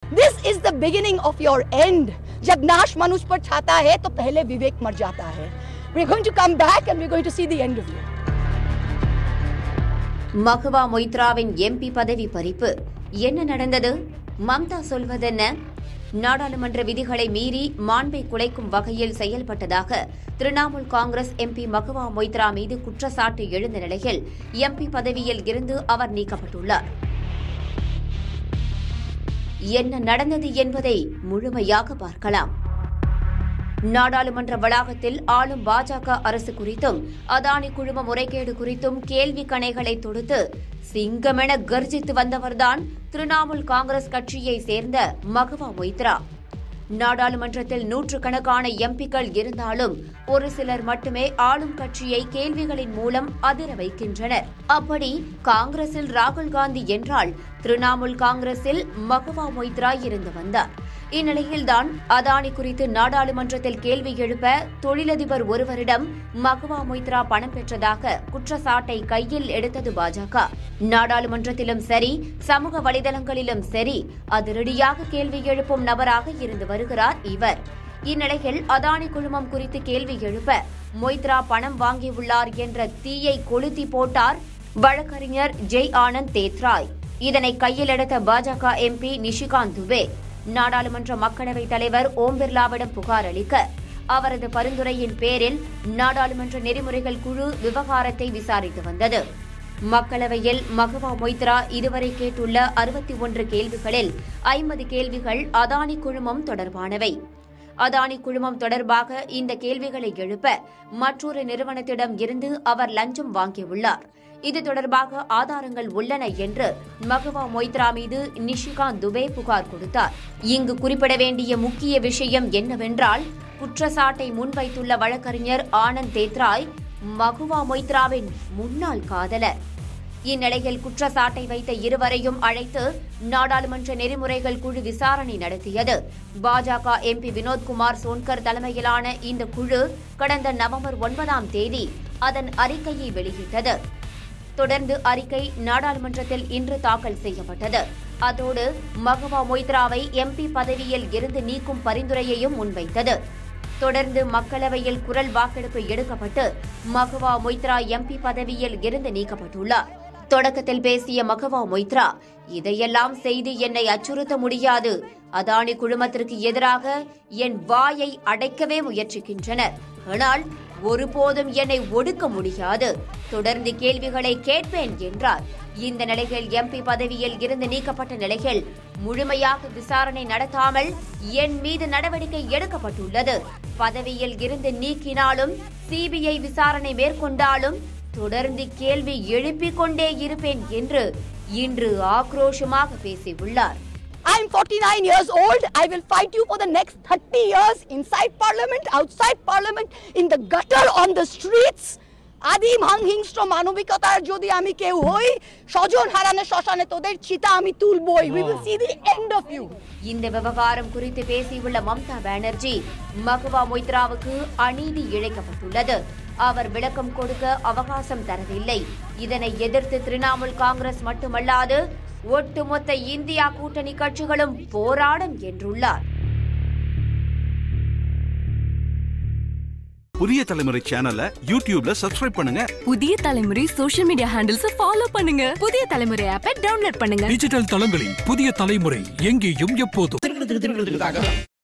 This is the beginning of your end जब नाश मनुष्य पर छाता है तो पहले विवेक मर जाता है we're going to come back and we're going to see the end of you Mahua மொய்த்ராவின் எம்பி பதவி பறிப்பு என்ன நடந்தது மம்தா சொல்வதென்ன நாடாளுமன்ற விதிகளை மீறி மாண்பை குலைக்கும் வகையில் செயல்பட்டதாக திரிணாமுல் காங்கிரஸ் எம்பி மகுவா மொய்த்ரா மீது குற்றச்சாட்டு எழுந்த நிலையில் எம்பி பதவியில் இருந்து அவர் நீக்கப்பட்டுள்ளார் என்ன நடந்தது என்பதை முழுமையாக பார்க்கலாம் நாடாளுமன்ற வளாகத்தில் ஆளும் பாஜக அரசு குறித்தும் அதானி குழும முறைகேடு குறித்தும் கேள்வி கணைகளை தொடுத்து சிங்கமென கர்ஜித்து வந்தவர்தான் திரிணாமுல் காங்கிரஸ் கட்சியை சேர்ந்த மகவா மொய்த்ரா நாடாளுமன்றத்தில் நூற்றுக்கணக்கான எம்பிக்கள் இருந்தாலும் ஒரு சிலர் மட்டுமே ஆளும் கட்சியை கேள்விகளின் மூலம் அதிர வைக்கின்றனர் அப்படி காங்கிரசில் ராகுல் காந்தி என்றால் திரிணாமுல் காங்கிரஸில் மகவா மொய்த்ரா இருந்து வந்தார் இந்நிலையில்தான் அதானி குறித்து நாடாளுமன்றத்தில் கேள்வி எழுப்ப தொழிலதிபர் ஒருவரிடம் மகுவா மொய்த்ரா பணம் பெற்றதாக குற்றச்சாட்டை கையில் எடுத்தது பாஜக நாடாளுமன்றத்திலும் சரி சமூக வலைதளங்களிலும் சரி அதிரடியாக கேள்வி எழுப்பும் நபராக இருந்து வருகிறார் இவர் இந்நிலையில் அதானி குழுமம் குறித்து கேள்வி எழுப்ப மொய்த்ரா பணம் வாங்கியுள்ளார் என்ற தீயை கொளுத்தி போட்டார் வழக்கறிஞர் ஜெய் ஆனந்த் தேத்ராய் இதனை கையில் எடுத்த பாஜக எம்பி நிஷிகாந்த் துபே நாடாளுமன்ற மக்களவைத் தலைவர் ஓம் பிர்லாவிடம் புகார் அளிக்க அவரது பரிந்துரையின் பேரில் நாடாளுமன்ற நெறிமுறைகள் குழு விவகாரத்தை விசாரித்து வந்தது மக்களவையில் மகவா மொய்த்ரா இதுவரை கேட்டுள்ள அறுபத்தி ஒன்று கேள்விகளில் ஐம்பது கேள்விகள் அதானி குழுமம் தொடர்பானவை அதானி குழுமம் தொடர்பாக இந்த கேள்விகளை எழுப்ப மற்றொரு நிறுவனத்திடம் இருந்து அவர் லஞ்சம் வாங்கியுள்ளார் இது தொடர்பாக ஆதாரங்கள் உள்ளன என்று மகவா மொய்த்ரா மீது நிஷிகாந்த் துபே புகார் கொடுத்தார் இங்கு குறிப்பிட வேண்டிய முக்கிய விஷயம் என்னவென்றால் குற்றச்சாட்டை முன்வைத்துள்ள வழக்கறிஞர் ஆனந்த் தேத்ராய் மகுவா மொய்த்ராவின் முன்னாள் காதலர் இந்நிலையில் குற்றச்சாட்டை வைத்த இருவரையும் அழைத்து நாடாளுமன்ற நெறிமுறைகள் குழு விசாரணை நடத்தியது பாஜக எம்பி வினோத்குமார் சோன்கர் தலைமையிலான இந்த குழு கடந்த நவம்பர் ஒன்பதாம் தேதி அதன் அறிக்கையை வெளியிட்டது தொடர்ந்து அறிக்கை நாடாளுமன்றத்தில் இன்று தாக்கல் செய்யப்பட்டது அதோடு மகவா மொய்த்ராவை எம்பி பதவியில் இருந்து நீக்கும் பரிந்துரையையும் முன்வைத்தது தொடர்ந்து மக்களவையில் குரல் வாக்கெடுப்பு எடுக்கப்பட்டு மகவா மொய்த்ரா எம்பி பதவியில் இருந்து நீக்கப்பட்டுள்ளார் தொடக்கத்தில் பேசிய மகவா மொய்த்ரா இதையெல்லாம் செய்து என்னை அச்சுறுத்த முடியாது அதானி குழுமத்திற்கு எதிராக என் வாயை அடைக்கவே முயற்சிக்கின்றனர் ஆனால் ஒருபோதும் என்னை ஒடுக்க முடியாது தொடர்ந்து கேள்விகளை கேட்பேன் என்றார் இந்த நிலையில் எம்பி பதவியில் இருந்து நீக்கப்பட்ட நிலையில் முழுமையாக விசாரணை நடத்தாமல் என் மீது நடவடிக்கை எடுக்கப்பட்டுள்ளது பதவியில் இருந்து நீக்கினாலும் சிபிஐ விசாரணை மேற்கொண்டாலும் தொடர்ந்து கேள்வி எழுப்பிக் கொண்டே இருப்பேன் என்று இன்று ஆக்ரோஷமாக பேசியுள்ளார் I'm 49 years old. I will fight you for the next 30 years inside parliament, outside parliament, in the gutter, on the streets. আদিম হিংস্র মানবিকতার যদি আমি কেউ হই স্বজন হারানো শ্মশানে তোদের চিতা আমি তুলবই we will see the end of you இந்த விவகாரம் குறித்து பேசியுள்ள மம்தா பானர்ஜி மகுவா மொய்த்ராவுக்கு அநீதி இழைக்கப்பட்டுள்ளது அவர் விளக்கம் கொடுக்க அவகாசம் தரவில்லை இதனை எதிர்த்து திரிணாமுல் காங்கிரஸ் மட்டுமல்லாது ஒட்டுமொத்த இந்தியா கூட்டணி கட்சிகளும் போராடும் என்றுள்ளார் புதிய தலைமுறை சேனலை யூடியூப்ல சப்ஸ்கிரைப் பண்ணுங்க புதிய தலைமுறை சோஷியல் மீடியா ஹேண்டில்ஸ் ஃபாலோ பண்ணுங்க புதிய தலைமுறை ஆப்பை டவுன்லோட் பண்ணுங்க டிஜிட்டல் தளங்களில் புதிய தலைமுறை எங்கேயும் எப்போதும்